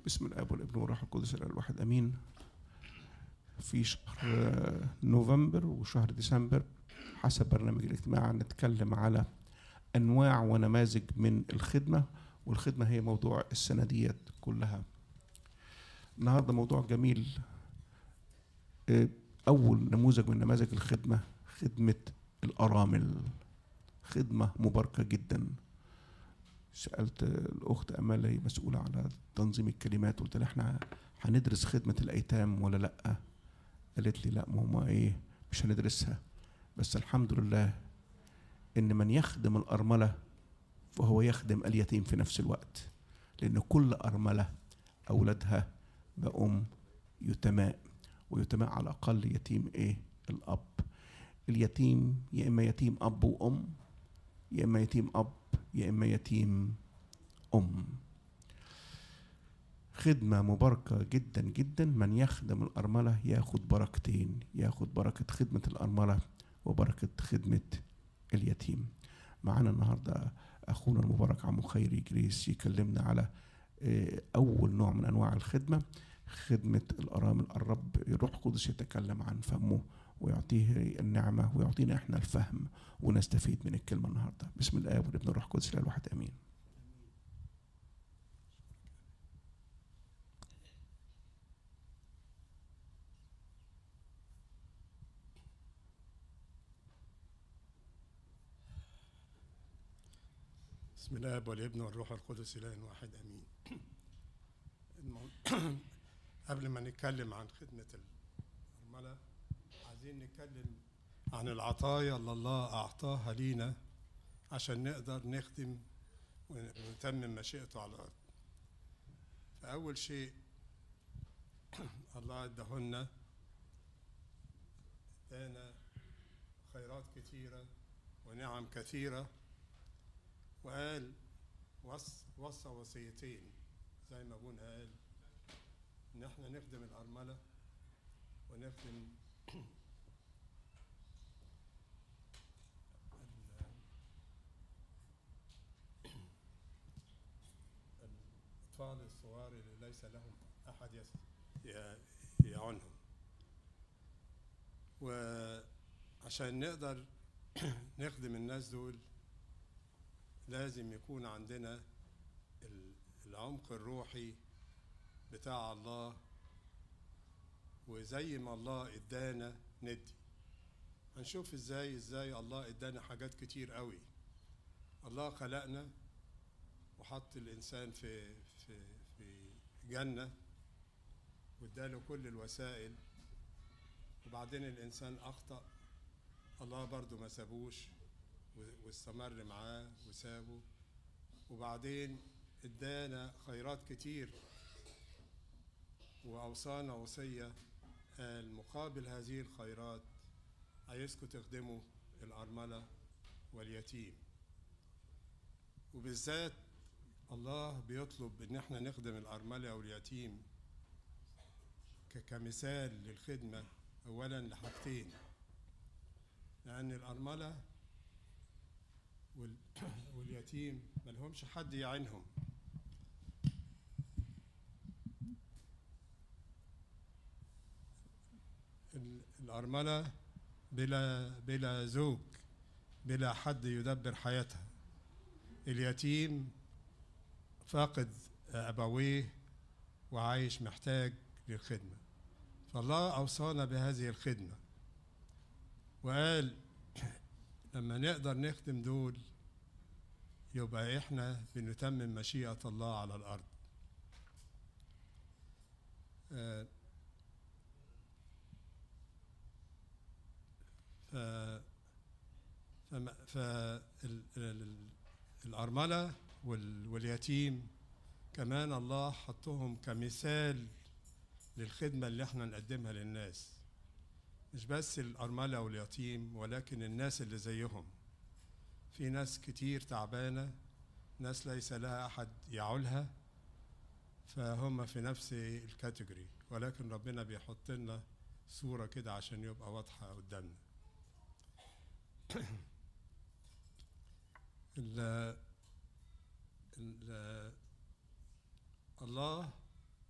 باسم الاب والابن والروح القدس الاله الواحد امين في شهر نوفمبر وشهر ديسمبر حسب برنامج الاجتماع نتكلم على انواع ونماذج من الخدمه والخدمه هي موضوع السنه ديت كلها النهارده موضوع جميل اول نموذج من نماذج الخدمه خدمه الارامل خدمه مباركه جدا سالت الاخت امال هي مسؤوله على تنظيم الكلمات قلت لها احنا هندرس خدمه الايتام ولا لا قالت لي لا ما هو ايه مش هندرسها بس الحمد لله ان من يخدم الارمله فهو يخدم اليتيم في نفس الوقت لان كل ارمله اولادها بأم يتماء ويتماء على الاقل يتيم ايه الاب اليتيم يا اما يتيم اب وام يا اما يتيم اب يا اما يتيم ام خدمة مباركة جدا جدا من يخدم الأرملة ياخد بركتين ياخد بركة خدمة الأرملة وبركة خدمة اليتيم معانا النهاردة أخونا المبارك عمو خيري جريس يكلمنا على أول نوع من أنواع الخدمة خدمة الأرامل الرب الروح القدس يتكلم عن فمه ويعطيه النعمة ويعطينا إحنا الفهم ونستفيد من الكلمة النهاردة بسم الله والابن الروح القدس الإله الواحد آمين بسم الله والابن والروح القدس اله واحد امين المو... قبل ما نتكلم عن خدمه الارمله عايزين نتكلم عن العطايا اللي الله اعطاها لينا عشان نقدر نخدم ونتمم مشيئته على الارض فاول شيء الله اداهولنا ادانا خيرات كثيره ونعم كثيره وقال وص وصى وصيتين زي ما ابونا قال ان احنا نخدم الارمله ونخدم الاطفال الصغار اللي ليس لهم احد يعونهم وعشان نقدر نخدم الناس دول لازم يكون عندنا العمق الروحي بتاع الله وزي ما الله ادانا ندي هنشوف ازاي ازاي الله ادانا حاجات كتير قوي الله خلقنا وحط الانسان في في في جنه واداله كل الوسائل وبعدين الانسان اخطا الله برضو ما سابوش واستمر معاه وسابه وبعدين ادانا خيرات كتير واوصانا وصيه قال مقابل هذه الخيرات عايزكم تخدموا الارمله واليتيم وبالذات الله بيطلب ان احنا نخدم الارمله واليتيم كمثال للخدمه اولا لحاجتين لان الارمله واليتيم ملهمش حد يعينهم الأرملة بلا بلا زوج بلا حد يدبر حياتها اليتيم فاقد أبويه وعايش محتاج للخدمة فالله أوصانا بهذه الخدمة وقال لما نقدر نخدم دول يبقى احنا بنتمم مشيئة الله على الأرض ف ف الأرملة واليتيم كمان الله حطهم كمثال للخدمة اللي احنا نقدمها للناس مش بس الأرملة واليتيم ولكن الناس اللي زيهم في ناس كتير تعبانة ناس ليس لها أحد يعولها فهم في نفس الكاتيجوري ولكن ربنا بيحط لنا صورة كده عشان يبقى واضحة قدامنا ال ال الله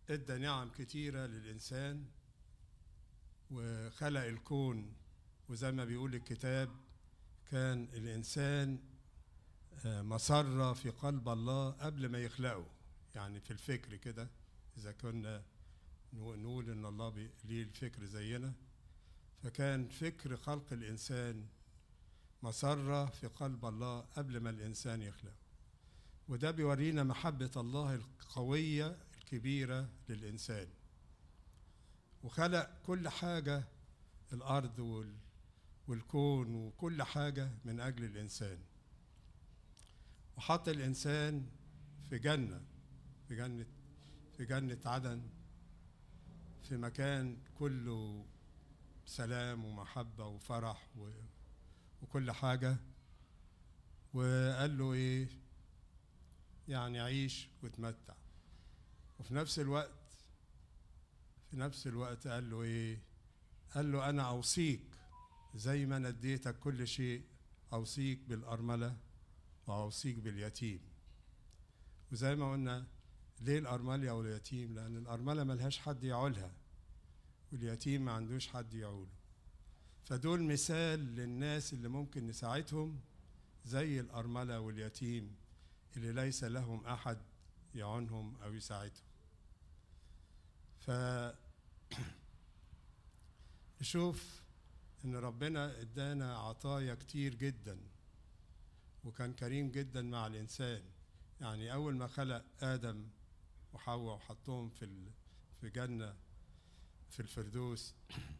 ادى نعم كتيرة للإنسان وخلق الكون وزي ما بيقول الكتاب كان الإنسان آه، مسرة في قلب الله قبل ما يخلقه يعني في الفكر كده إذا كنا نو- نقول إن الله بي- ليه الفكر زينا فكان فكر خلق الإنسان مسرة في قلب الله قبل ما الإنسان يخلقه وده بيورينا محبة الله القوية الكبيرة للإنسان وخلق كل حاجة الأرض وال والكون وكل حاجة من أجل الإنسان وحط الإنسان في جنة في جنة في جنة عدن في مكان كله سلام ومحبة وفرح و وكل حاجة وقال له إيه يعني عيش وتمتع وفي نفس الوقت في نفس الوقت قال له إيه قال له أنا أوصيك زي ما أنا اديتك كل شيء أوصيك بالأرملة وأوصيك باليتيم وزي ما قلنا ليه الأرملة أو اليتيم لأن الأرملة ملهاش حد يعولها واليتيم ما عندوش حد يعوله فدول مثال للناس اللي ممكن نساعدهم زي الأرملة واليتيم اللي ليس لهم أحد يعونهم أو يساعدهم ف نشوف إن ربنا إدانا عطايا كتير جدا وكان كريم جدا مع الإنسان يعني أول ما خلق آدم وحواء وحطهم في ال- في جنة في الفردوس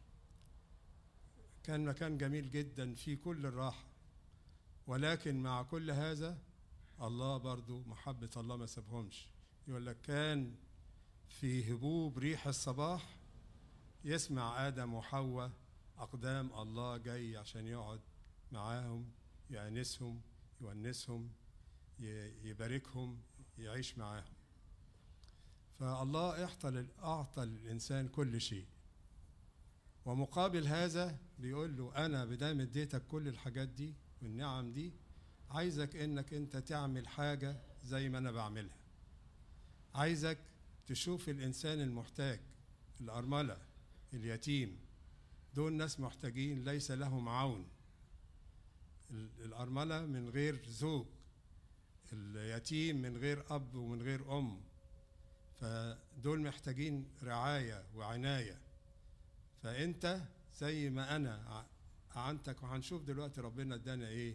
كان مكان جميل جدا فيه كل الراحة ولكن مع كل هذا الله برضو محبة الله ما سابهمش يقول لك كان في هبوب ريح الصباح يسمع آدم وحواء أقدام الله جاي عشان يقعد معاهم يأنسهم يونسهم ي- يباركهم يعيش معاهم فالله اعطى أعطى للإنسان كل شيء ومقابل هذا بيقول له أنا بدام اديتك كل الحاجات دي والنعم دي عايزك إنك أنت تعمل حاجة زي ما أنا بعملها عايزك تشوف الإنسان المحتاج الأرملة اليتيم دول ناس محتاجين ليس لهم عون ال- الأرملة من غير زوج اليتيم من غير أب ومن غير أم فدول محتاجين رعاية وعناية فأنت زي ما أنا ع- أعنتك وهنشوف دلوقتي ربنا ادانا إيه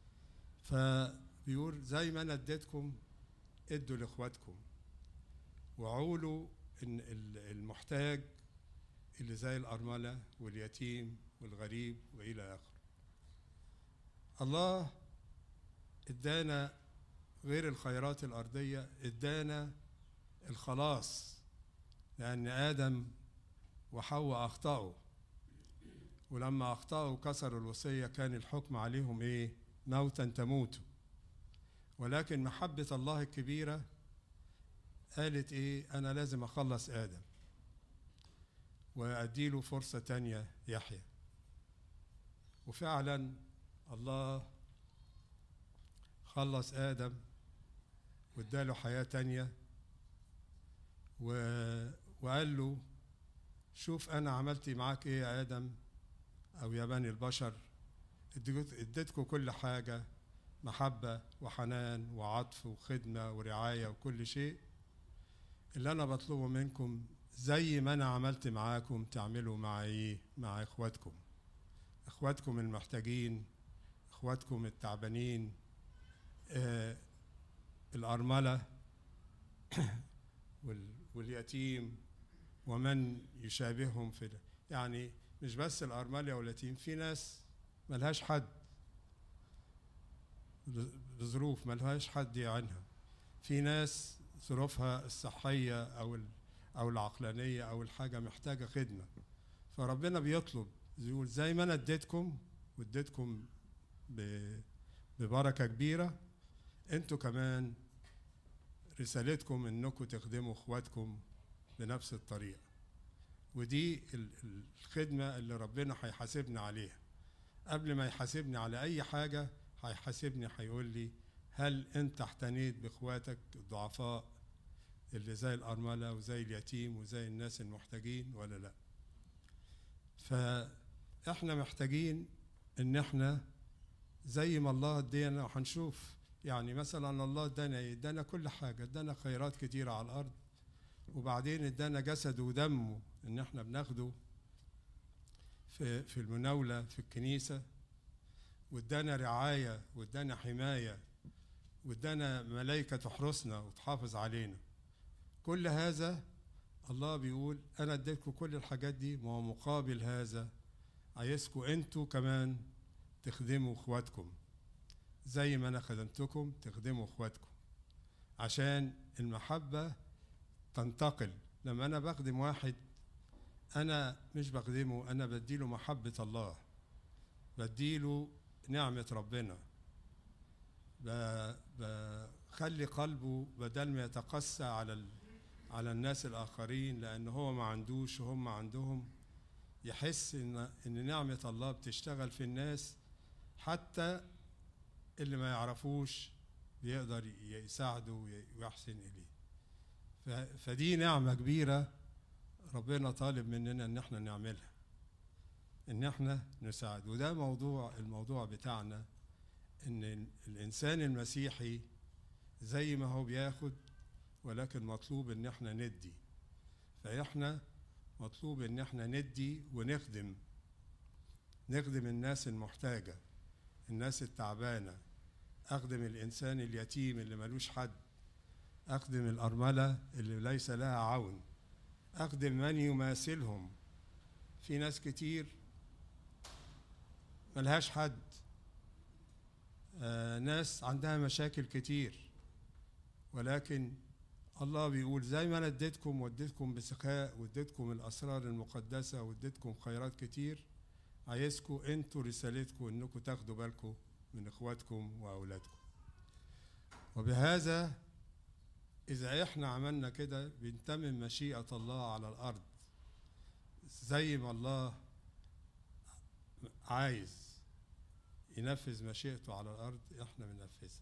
فبيقول زي ما أنا اديتكم ادوا لإخواتكم وعولوا إن ال- المحتاج اللي زي الأرملة واليتيم والغريب وإلى آخره الله ادانا غير الخيرات الأرضية ادانا الخلاص لأن آدم وحواء أخطأوا ولما أخطأوا كسروا الوصية كان الحكم عليهم إيه؟ موتا تموتوا ولكن محبة الله الكبيرة قالت إيه؟ أنا لازم أخلص آدم وأديله فرصة تانية يحيى وفعلا الله خلص آدم واداله حياة تانية و... وقال له شوف أنا عملت معاك إيه يا آدم أو يا بني البشر اديت- اديتكم كل حاجة محبة وحنان وعطف وخدمة ورعاية وكل شيء اللي أنا بطلبه منكم زي ما أنا عملت معاكم تعملوا مع إيه مع إخواتكم إخواتكم المحتاجين إخواتكم التعبانين آه الأرملة وال- واليتيم ومن يشابههم في ده. يعني مش بس الأرملة واليتيم في ناس ملهاش حد ل- لظروف ملهاش حد يعنها في ناس ظروفها الصحية أو ال- أو العقلانية أو الحاجة محتاجة خدمة فربنا بيطلب يقول زي ما أنا اديتكم واديتكم ب- ببركة كبيرة انتوا كمان رسالتكم انكم تخدموا اخواتكم بنفس الطريقه ودي ال- ال- الخدمه اللي ربنا هيحاسبنا عليها قبل ما يحاسبني على اي حاجه هيحاسبني هيقول لي هل انت احتنيت باخواتك الضعفاء اللي زي الأرملة وزي اليتيم وزي الناس المحتاجين ولا لا فإحنا محتاجين إن إحنا زي ما الله ادينا وهنشوف يعني مثلا الله ادانا ايه ادانا كل حاجه ادانا خيرات كتيره على الارض وبعدين ادانا جسد ودمه ان احنا بناخده في في المناوله في الكنيسه وادانا رعايه وادانا حمايه وادانا ملائكه تحرسنا وتحافظ علينا كل هذا الله بيقول انا اديتكم كل الحاجات دي ومقابل هذا عايزكم انتوا كمان تخدموا اخواتكم زي ما انا خدمتكم تخدموا اخواتكم عشان المحبة تنتقل لما انا بخدم واحد انا مش بخدمه انا بديله محبة الله بديله نعمة ربنا بخلي قلبه بدل ما يتقسى على ال... على الناس الاخرين لان هو ما عندوش وهم عندهم يحس ان ان نعمة الله بتشتغل في الناس حتى اللي ما يعرفوش بيقدر يساعده ويحسن إليه فدي نعمة كبيرة ربنا طالب مننا إن احنا نعملها إن احنا نساعد وده موضوع الموضوع بتاعنا إن الإنسان المسيحي زي ما هو بياخد ولكن مطلوب إن احنا ندي فإحنا مطلوب إن احنا ندي ونخدم نخدم الناس المحتاجه الناس التعبانة أخدم الإنسان اليتيم اللي ملوش حد أخدم الأرملة اللي ليس لها عون أخدم من يماثلهم في ناس كتير ملهاش حد آه ناس عندها مشاكل كتير ولكن الله بيقول زي ما انا اديتكم واديتكم بسخاء واديتكم الاسرار المقدسه واديتكم خيرات كتير عايزكم انتوا رسالتكم انكم تاخدوا بالكم من اخواتكم واولادكم وبهذا اذا احنا عملنا كده بنتمم مشيئه الله على الارض زي ما الله عايز ينفذ مشيئته على الارض احنا بننفذها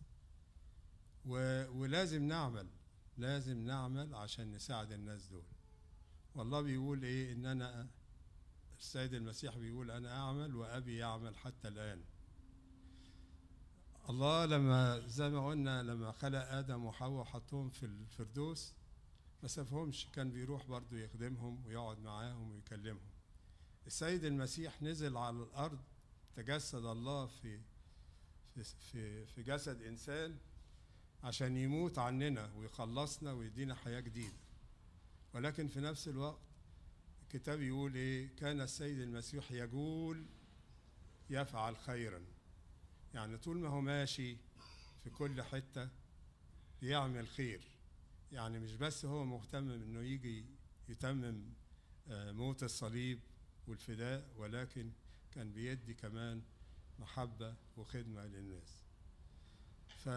ولازم نعمل لازم نعمل عشان نساعد الناس دول والله بيقول ايه ان انا السيد المسيح بيقول أنا أعمل وأبي يعمل حتى الآن الله لما زي ما قلنا لما خلق آدم وحواء وحطهم في الفردوس ما سابهمش كان بيروح برضه يخدمهم ويقعد معاهم ويكلمهم السيد المسيح نزل على الأرض تجسد الله في في في, في جسد إنسان عشان يموت عننا ويخلصنا ويدينا حياة جديدة ولكن في نفس الوقت الكتاب يقول ايه كان السيد المسيح يقول يفعل خيرا يعني طول ما هو ماشي في كل حته بيعمل خير يعني مش بس هو مهتم انه يجي يتمم موت الصليب والفداء ولكن كان بيدي كمان محبة وخدمة للناس ف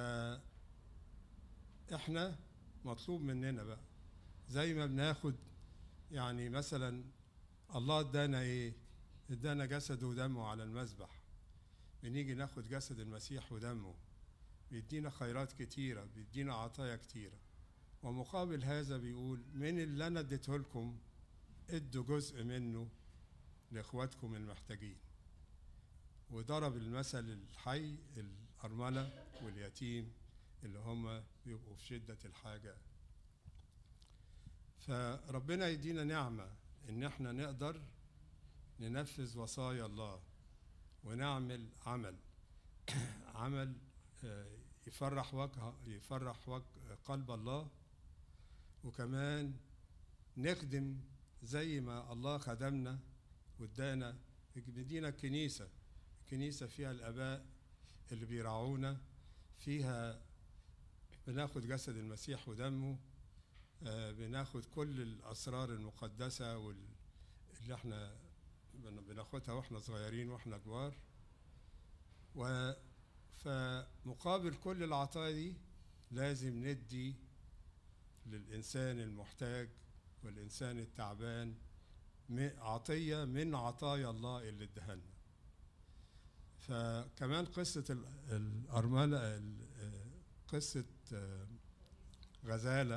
احنا مطلوب مننا بقى زي ما بناخد يعني مثلا الله ادانا ايه ادانا جسده ودمه على المذبح بنيجي ناخد جسد المسيح ودمه بيدينا خيرات كتيرة بيدينا عطايا كتيرة ومقابل هذا بيقول من اللي انا اديته لكم ادوا جزء منه لاخواتكم المحتاجين وضرب المثل الحي الأرملة واليتيم اللي هم بيبقوا في شدة الحاجة فربنا يدينا نعمة إن احنا نقدر ننفذ وصايا الله ونعمل عمل عمل يفرح وجه يفرح وجه قلب الله وكمان نخدم زي ما الله خدمنا وادانا مدينا الكنيسة الكنيسة فيها الآباء اللي بيرعونا فيها بناخد جسد المسيح ودمه آه بناخد كل الأسرار المقدسة وال... اللي احنا بناخدها واحنا صغيرين واحنا كبار و فمقابل كل العطايا دي لازم ندي للإنسان المحتاج والإنسان التعبان عطية من عطايا الله اللي اداها لنا فكمان قصة الأرملة قصة غزالة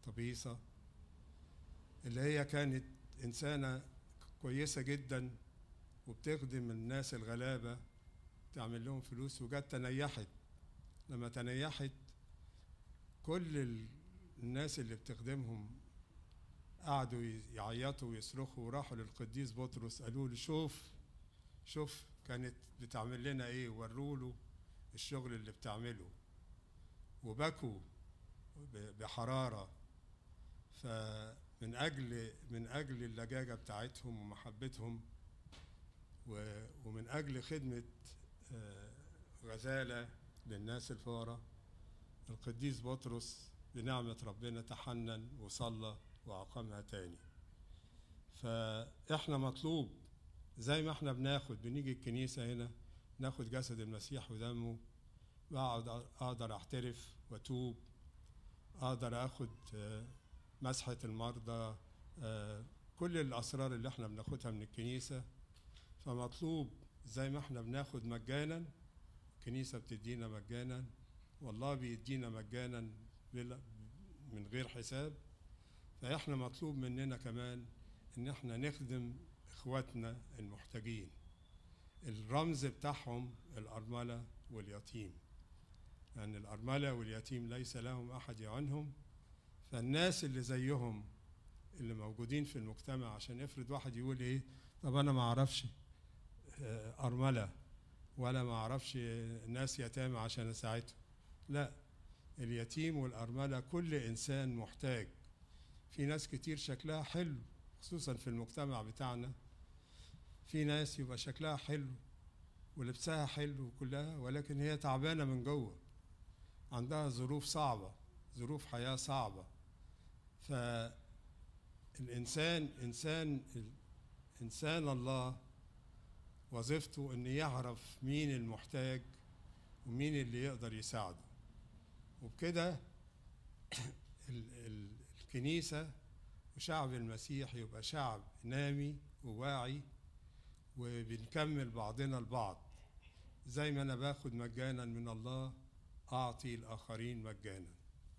طبيسة اللي هي كانت إنسانة كويسة جدا وبتخدم الناس الغلابة تعمل لهم فلوس وجت تنيحت لما تنيحت كل ال- الناس اللي بتخدمهم قعدوا ي- يعيطوا ويصرخوا وراحوا للقديس بطرس قالوا له شوف شوف كانت بتعمل لنا ايه وروا له الشغل اللي بتعمله وبكوا ب- بحرارة فمن أجل من أجل اللجاجة بتاعتهم ومحبتهم و- ومن أجل خدمة آه، غزالة للناس الفقراء القديس بطرس بنعمة ربنا تحنن وصلى وأقامها تاني فإحنا مطلوب زي ما إحنا بناخد بنيجي الكنيسة هنا ناخد جسد المسيح ودمه بقعد أقدر أعترف وأتوب أقدر أخد آه، مسحة المرضى آه، كل الأسرار اللي إحنا بناخدها من الكنيسة فمطلوب زي ما إحنا بناخد مجانا الكنيسة بتدينا مجانا والله بيدينا مجانا بلا- من غير حساب فإحنا مطلوب مننا كمان إن إحنا نخدم إخواتنا المحتاجين الرمز بتاعهم الأرملة واليتيم لأن يعني الأرملة واليتيم ليس لهم أحد يعنهم فالناس اللي زيهم اللي موجودين في المجتمع عشان افرض واحد يقول ايه طب انا ما اعرفش آه، ارمله ولا ما اعرفش ناس يتامى عشان اساعدهم لا اليتيم والارمله كل انسان محتاج في ناس كتير شكلها حلو خصوصا في المجتمع بتاعنا في ناس يبقى شكلها حلو ولبسها حلو كلها ولكن هي تعبانه من جوه عندها ظروف صعبه ظروف حياه صعبه فالإنسان إنسان إنسان الله وظيفته إن يعرف مين المحتاج ومين اللي يقدر يساعده وبكده ال- ال- الكنيسة وشعب المسيح يبقى شعب نامي وواعي وبنكمل بعضنا البعض زي ما أنا باخد مجانا من الله أعطي الآخرين مجانا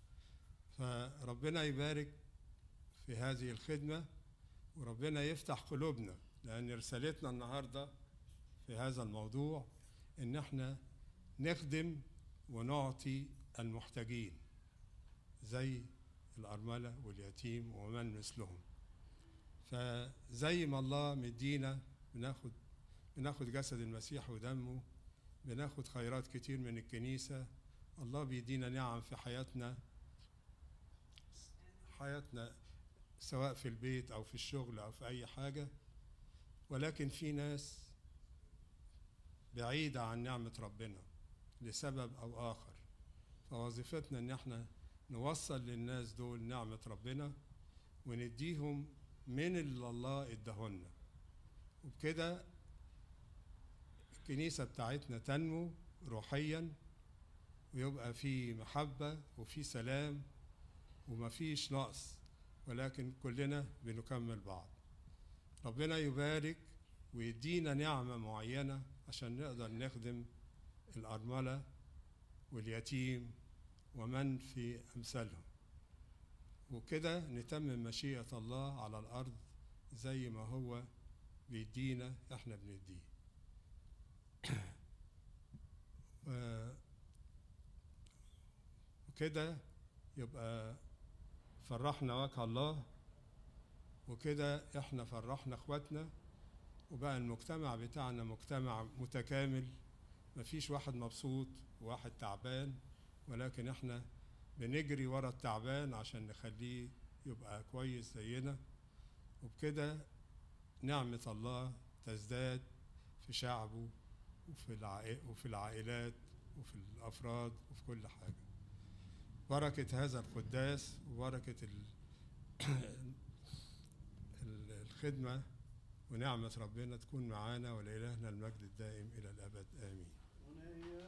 فربنا يبارك في هذه الخدمة وربنا يفتح قلوبنا لأن رسالتنا النهاردة في هذا الموضوع إن احنا نخدم ونعطي المحتاجين زي الأرملة واليتيم ومن مثلهم فزي ما الله مدينا بناخد بناخد جسد المسيح ودمه بناخد خيرات كتير من الكنيسة الله بيدينا نعم في حياتنا حياتنا سواء في البيت او في الشغل او في اي حاجه ولكن في ناس بعيده عن نعمه ربنا لسبب او اخر فوظيفتنا ان احنا نوصل للناس دول نعمه ربنا ونديهم من اللي الله اداهولنا وبكده الكنيسه بتاعتنا تنمو روحيا ويبقى في محبه وفي سلام ومفيش نقص ولكن كلنا بنكمل بعض ربنا يبارك ويدينا نعمة معينة عشان نقدر نخدم الأرملة واليتيم ومن في أمثالهم وكده نتمم مشيئة الله على الأرض زي ما هو بيدينا احنا بنديه و- وكده يبقى فرحنا وجه الله وكده احنا فرحنا اخواتنا وبقى المجتمع بتاعنا مجتمع متكامل مفيش واحد مبسوط وواحد تعبان ولكن احنا بنجري ورا التعبان عشان نخليه يبقى كويس زينا وبكده نعمة الله تزداد في شعبه وفي العائ- وفي العائلات وفي الأفراد وفي كل حاجة بركة هذا القداس وبركة ال- ال- الخدمة ونعمة ربنا تكون معانا ولإلهنا المجد الدائم إلى الأبد آمين هنا